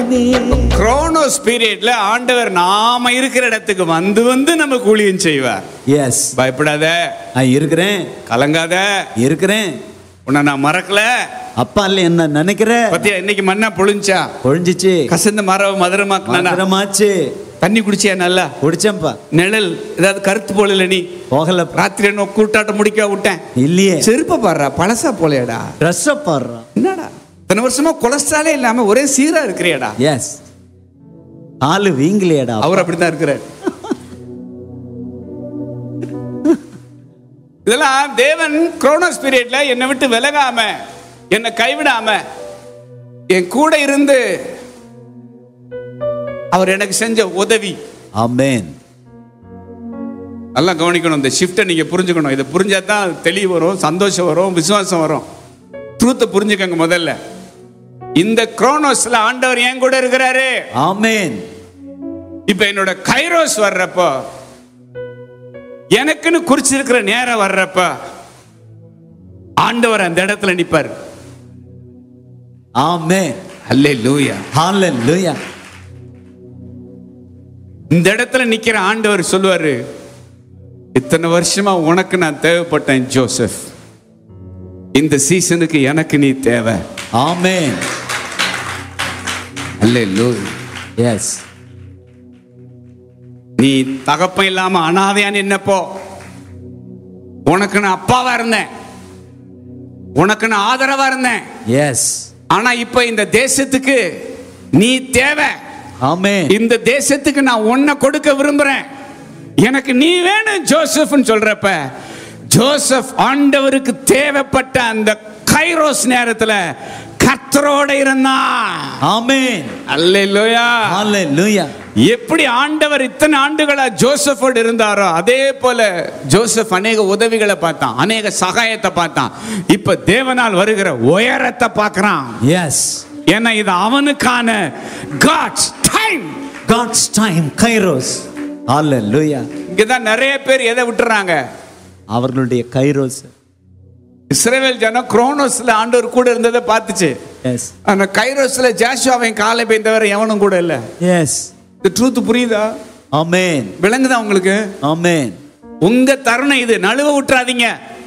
நீ குரோனோஸ் பீரியட்ல ஆண்டவர் நாம இருக்கிற இடத்துக்கு வந்து வந்து நமக்கு ஊழியம் செய்வார் எஸ் பயப்படாத நான் இருக்கிறேன் கலங்காத இருக்கிறேன் உன்னை நான் மறக்கல அப்பா இல்ல என்ன நினைக்கிற பத்தியா இன்னைக்கு மண்ணா பொழிஞ்சா ஒழிஞ்சிச்சு கசந்த மரம் மதுரமாக்குனா மதுரமாச்சு தண்ணி குடிச்சியா நல்லா குடிச்சேன்ப்பா நிழல் ஏதாவது கருத்து போல நீ போகல ராத்திரி என்ன கூட்டாட்டம் முடிக்க விட்டேன் இல்லையே செருப்ப பாடுறா பழசா போலையடா ட்ரெஸ் பாடுறான் என்னடா இத்தனை வருஷமா கொலஸ்ட்ராலே இல்லாம ஒரே சீரா இருக்கிறியாடா எஸ் ஆளு வீங்கலையடா அவர் அப்படித்தான் இருக்கிறார் இதெல்லாம் தேவன் குரோனோஸ் பீரியட்ல என்னை விட்டு விலகாம என்னை கைவிடாம என் கூட இருந்து அவர் எனக்கு செஞ்ச உதவி ஆமென் நல்லா கவனிக்கணும் இந்த ஷிஃப்ட்டை நீங்க புரிஞ்சுக்கணும் இதை புரிஞ்சா தான் தெளிவு வரும் சந்தோஷம் வரும் விசுவாசம் வரும் ட்ரூத்தை புரிஞ்சுக்கங்க முதல்ல இந்த குரோனோஸ்ல ஆண்டவர் என் கூட இருக்கிறாரு ஆமென் இப்ப என்னோட கைரோஸ் வர்றப்போ எனக்குன்னு குறிச்சிருக்கிற நேரம் வர்றப்ப ஆண்டவர் அந்த இடத்துல நிப்பார் ஆமென் அல்லே லூயா ஹalleluya இந்த இடத்துல நிக்கிற ஆண்டவர் சொல்லுவாரு இத்தனை வருஷமா உனக்கு நான் தேவைப்பட்டேன் ஜோசப் இந்த சீசனுக்கு எனக்கு நீ தேவை ஆமென் அல்லே லூயா எஸ் நீ தகப்பன் இல்லாம அனாதையா நின்னப்போ உனக்கு நான் அப்பாவா இருந்தேன் உனக்கு நான் ஆதரவா இருந்தேன் எஸ் ஆனா இப்ப இந்த தேசத்துக்கு நீ தேவை ஆமென் இந்த தேசத்துக்கு நான் உன்னை கொடுக்க விரும்புறேன் எனக்கு நீ வேணும் ஜோசப்னு சொல்றப்ப ஜோசப் ஆண்டவருக்கு தேவைப்பட்ட அந்த கைரோஸ் நேரத்துல கர்த்தரோட இருந்தான் ஆமென் அல்லேலூயா ஹalleluya எப்படி ஆண்டவர் இத்தனை ஆண்டுகளா ஜோசப்போடு இருந்தாரோ அதே போல ஜோசப் அநேக உதவிகளை பார்த்தான் அநேக சகாயத்தை பார்த்தான் இப்ப தேவனால் வருகிற உயரத்தை பார்க்கறான் எஸ் ஏன்னா இது அவனுக்கான God's time God's time kairos ஹalleluya இங்கதான் நிறைய பேர் எதை விட்டுறாங்க அவர்களுடைய கைரோஸ் இஸ்ரேல் ஜனம் குரோனோஸ்ல ஆண்டவர் கூட இருந்ததை பார்த்துச்சு எஸ் ஆனா கைரோஸ்ல ஜாஷுவாவின் காலை பெய்ந்தவர் எவனும் கூட இல்ல எஸ் இந்த ட்ரூத் புரியுதா ஆமென் விளங்குதா உங்களுக்கு ஆமென் உங்க தருணம் இது நழுவ விட்டுறாதீங்க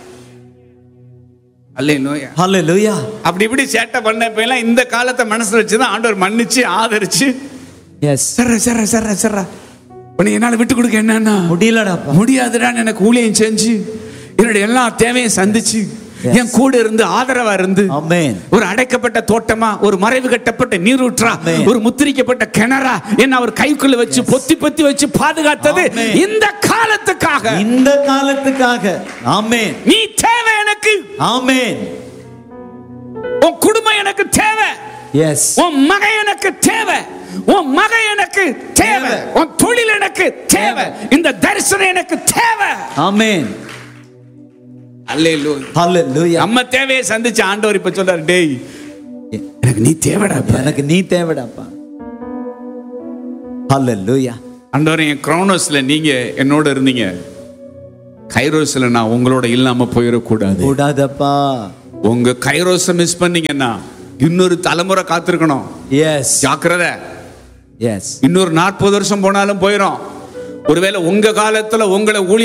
அல்லே நோயா ஹalleluya அப்படி இப்படி சேட்டை பண்ண எல்லாம் இந்த காலத்தை மனசுல வச்சுதான் ஆண்டவர் மன்னிச்சு ஆதரிச்சு எஸ் சர்ற சர்ற சர்ற சர்ற உனக்கு என்னால விட்டு கொடுக்க என்னன்னா முடியலடாப்பா முடியாதுடான்னு எனக்கு ஊழியம் செஞ்சு என்னுடைய எல்லா தேவையும் சந்திச்சு Yes. என் கூட இருந்து ஆதரவா இருந்து ஆமென் ஒரு அடைக்கப்பட்ட தோட்டமா ஒரு மறைவு கட்டப்பட்ட நீரூற்றா Amen. ஒரு முத்திரிக்கப்பட்ட கிணறா என்ன அவர் கைக்குள்ள வச்சு பொத்தி பொத்தி வச்சு பாதுகாத்தது Amen. இந்த காலத்துக்காக இந்த காலத்துக்காக ஆமென் நீ தேவை எனக்கு ஆமென் உன் குடும்பம் எனக்கு தேவை எஸ் உன் மகன் எனக்கு தேவை உன் மகன் எனக்கு தேவை தேவை. உன் தொழில் எனக்கு தேவை இந்த தரிசனம் எனக்கு தேவை ஆமென் அல்லேலூயா ஹalleluya நம்ம தேவையை சந்திச்ச ஆண்டவர் இப்ப சொல்றாரு டேய் எனக்கு நீ தேவைடா இப்ப." எனக்கு நீ தேவைடாப்பா ஹalleluya ஆண்டவர் என் குரோனோஸ்ல நீங்க என்னோட இருந்தீங்க கைரோஸ்ல நான் உங்களோட இல்லாம போயிடக்கூடாது கூடாதப்பா உங்க கைரோஸை மிஸ் பண்ணீங்கன்னா இன்னொரு தலைமுறை காத்திருக்கணும் எஸ் ஜாக்கிரதை எஸ் இன்னொரு நாற்பது வருஷம் போனாலும் போயிடும் ஒருவேளை உங்க காலத்துல உங்களை ஊழிய